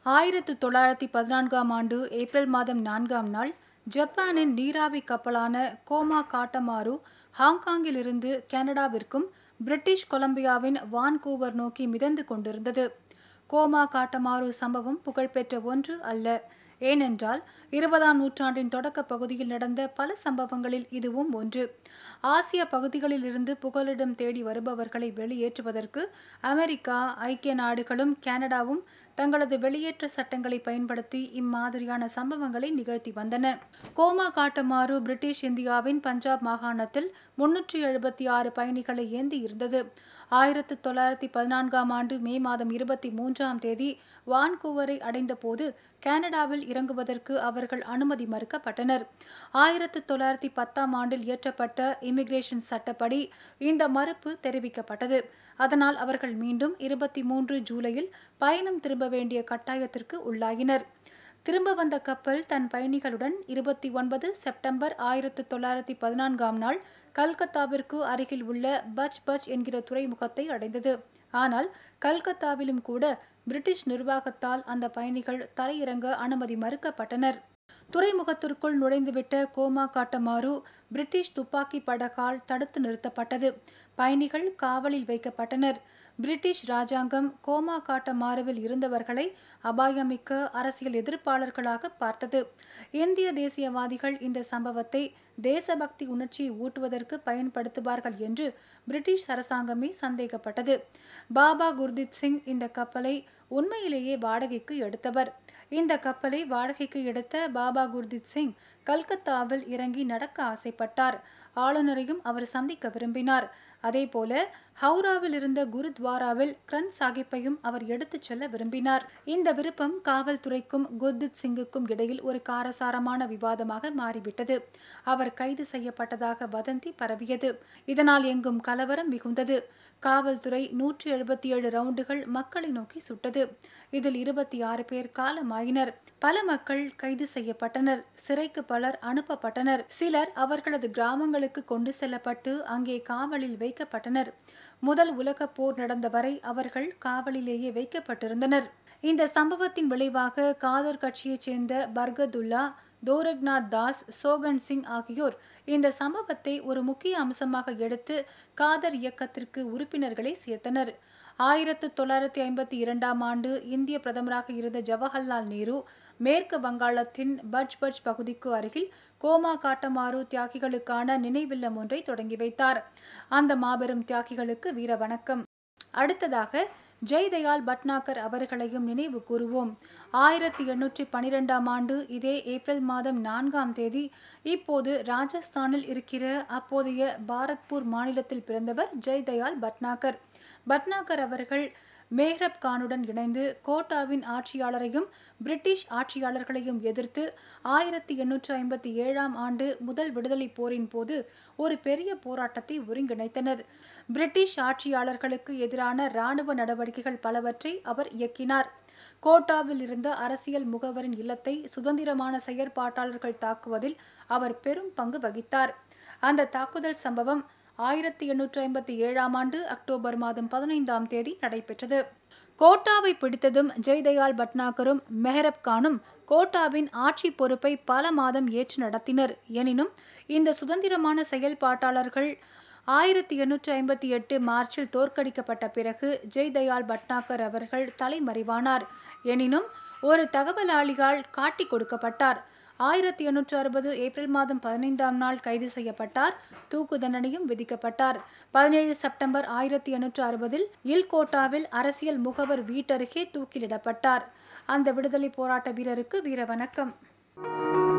ஆயிரத்து தொள்ளாயிரத்தி பதினான்காம் ஆண்டு ஏப்ரல் மாதம் நான்காம் நாள் ஜப்பானின் நீராவி கப்பலான கோமா காட்டமாரு ஹாங்காங்கிலிருந்து கனடாவிற்கும் பிரிட்டிஷ் கொலம்பியாவின் வான்கூவர் நோக்கி மிதந்து கொண்டிருந்தது கோமா காட்டமாரு சம்பவம் புகழ்பெற்ற ஒன்று அல்ல ஏனென்றால் இருபதாம் நூற்றாண்டின் தொடக்க பகுதியில் நடந்த பல சம்பவங்களில் இதுவும் ஒன்று ஆசிய பகுதிகளில் இருந்து புகலிடம் தேடி வருபவர்களை வெளியேற்றுவதற்கு அமெரிக்கா ஐக்கிய நாடுகளும் கனடாவும் தங்களது வெளியேற்ற சட்டங்களை பயன்படுத்தி இம்மாதிரியான சம்பவங்களை நிகழ்த்தி வந்தன கோமா காட்டமாறு பிரிட்டிஷ் இந்தியாவின் பஞ்சாப் மாகாணத்தில் முன்னூற்றி எழுபத்தி ஆறு பயணிகளை ஏந்தி இருந்தது ஆயிரத்து தொள்ளாயிரத்தி பதினான்காம் ஆண்டு மே மாதம் இருபத்தி மூன்றாம் தேதி வான்கூவரை அடைந்தபோது கனடாவில் இறங்குவதற்கு அவர்கள் அனுமதி மறுக்கப்பட்டனர் ஆயிரத்து தொள்ளாயிரத்தி பத்தாம் ஆண்டில் இயற்றப்பட்ட இமிகிரேஷன் சட்டப்படி இந்த மறுப்பு தெரிவிக்கப்பட்டது அதனால் அவர்கள் மீண்டும் இருபத்தி மூன்று ஜூலையில் பயணம் திரும்ப வேண்டிய கட்டாயத்திற்கு உள்ளாயினர் திரும்ப வந்த கப்பல் தன் பயணிகளுடன் இருபத்தி ஒன்பது செப்டம்பர் ஆயிரத்து தொள்ளாயிரத்தி பதினான்காம் நாள் கல்கத்தாவிற்கு அருகில் உள்ள பச் பச் என்கிற துறைமுகத்தை அடைந்தது ஆனால் கல்கத்தாவிலும் கூட பிரிட்டிஷ் நிர்வாகத்தால் அந்த பயணிகள் தரையிறங்க அனுமதி மறுக்கப்பட்டனர் துறைமுகத்திற்குள் நுழைந்துவிட்ட கோமா காட்டமாறு பிரிட்டிஷ் துப்பாக்கி படகால் தடுத்து நிறுத்தப்பட்டது பயணிகள் காவலில் வைக்கப்பட்டனர் பிரிட்டிஷ் ராஜாங்கம் கோமா காட்டமாறுவில் இருந்தவர்களை அபாயமிக்க அரசியல் எதிர்ப்பாளர்களாக பார்த்தது இந்திய தேசியவாதிகள் இந்த சம்பவத்தை தேசபக்தி உணர்ச்சியை ஊட்டுவதற்கு பயன்படுத்துவார்கள் என்று பிரிட்டிஷ் அரசாங்கமே சந்தேகப்பட்டது பாபா குர்தீப் சிங் இந்த கப்பலை உண்மையிலேயே வாடகைக்கு எடுத்தவர் இந்த கப்பலை வாடகைக்கு எடுத்த பாபா குர்தீப் சிங் கல்கத்தாவில் இறங்கி நடக்க ஆசைப்பட்டார் ஆளுநரையும் அவர் சந்திக்க விரும்பினார் அதேபோல ஹவுராவில் இருந்த குருத்வாராவில் கிரந்த் சாஹிப்பையும் அவர் எடுத்துச் செல்ல விரும்பினார் இந்த விருப்பம் காவல்துறைக்கும் குர்தித் சிங்குக்கும் இடையில் ஒரு காரசாரமான விவாதமாக மாறிவிட்டது அவர் கைது செய்யப்பட்டதாக வதந்தி பரவியது இதனால் எங்கும் கலவரம் மிகுந்தது காவல்துறை நூற்றி எழுபத்தி ஏழு ரவுண்டுகள் மக்களை நோக்கி சுட்டது இதில் இருபத்தி ஆறு பேர் காலமாயினர் பல மக்கள் கைது செய்யப்பட்டனர் சிறைக்கு பலர் அனுப்பப்பட்டனர் சிலர் அவர்களது கிராமங்களுக்கு கொண்டு செல்லப்பட்டு அங்கே காவலில் வைக்கப்பட்டனர் முதல் உலக போர் நடந்த வரை அவர்கள் காவலிலேயே வைக்கப்பட்டிருந்தனர் இந்த சம்பவத்தின் விளைவாக காதர் கட்சியைச் சேர்ந்த பர்கதுல்லா தோரக்நாத் தாஸ் சோகன் சிங் ஆகியோர் இந்த சம்பவத்தை ஒரு முக்கிய அம்சமாக எடுத்து காதர் இயக்கத்திற்கு உறுப்பினர்களை சேர்த்தனர் ஆயிரத்து தொள்ளாயிரத்தி ஐம்பத்தி இரண்டாம் ஆண்டு இந்திய பிரதமராக இருந்த ஜவஹர்லால் நேரு மேற்கு வங்காளத்தின் பட்ஜ் பட்ஜ் பகுதிக்கு அருகில் கோமா காட்டமாறு தியாகிகளுக்கான நினைவில்லம் ஒன்றை தொடங்கி வைத்தார் அந்த மாபெரும் தியாகிகளுக்கு வீர வணக்கம் அடுத்ததாக ஜெய்தயாள் பட்னாகர் அவர்களையும் நினைவு கூறுவோம் ஆயிரத்தி எண்ணூற்றி பனிரெண்டாம் ஆண்டு இதே ஏப்ரல் மாதம் நான்காம் தேதி இப்போது ராஜஸ்தானில் இருக்கிற அப்போதைய பாரத்பூர் மாநிலத்தில் பிறந்தவர் ஜெய்தயாள் பட்னாகர் பட்னாகர் அவர்கள் மேஹ்ரப் கானுடன் இணைந்து கோட்டாவின் ஆட்சியாளரையும் பிரிட்டிஷ் ஆட்சியாளர்களையும் எதிர்த்து ஆயிரத்தி எண்ணூற்று ஐம்பத்தி ஏழாம் ஆண்டு முதல் விடுதலை போரின் போது ஒரு பெரிய போராட்டத்தை ஒருங்கிணைத்தனர் பிரிட்டிஷ் ஆட்சியாளர்களுக்கு எதிரான இராணுவ நடவடிக்கைகள் பலவற்றை அவர் இயக்கினார் கோட்டாவில் இருந்த அரசியல் முகவரின் இல்லத்தை சுதந்திரமான செயற்பாட்டாளர்கள் தாக்குவதில் அவர் பெரும் பங்கு வகித்தார் அந்த தாக்குதல் சம்பவம் ஆயிரத்தி எண்ணூற்றி ஐம்பத்தி ஏழாம் ஆண்டு அக்டோபர் மாதம் பதினைந்தாம் தேதி நடைபெற்றது கோட்டாவை பிடித்ததும் ஜெய்தயாள் பட்னாகரும் மெஹரப் கானும் கோட்டாவின் ஆட்சி பொறுப்பை பல மாதம் ஏற்று நடத்தினர் எனினும் இந்த சுதந்திரமான செயல்பாட்டாளர்கள் ஆயிரத்தி எண்ணூற்றி ஐம்பத்தி எட்டு மார்ச்சில் தோற்கடிக்கப்பட்ட பிறகு ஜெய்தயாள் பட்னாகர் அவர்கள் தலைமறைவானார் எனினும் ஒரு தகவலாளியால் காட்டி கொடுக்கப்பட்டார் ஆயிரத்தி எண்ணூற்று அறுபது ஏப்ரல் மாதம் பதினைந்தாம் நாள் கைது செய்யப்பட்டார் தூக்கு தண்டனையும் விதிக்கப்பட்டார் பதினேழு செப்டம்பர் ஆயிரத்தி எண்ணூற்று அறுபதில் இல்கோட்டாவில் அரசியல் முகவர் வீட்டருகே தூக்கிலிடப்பட்டார் அந்த விடுதலை போராட்ட வீரருக்கு வீர வணக்கம்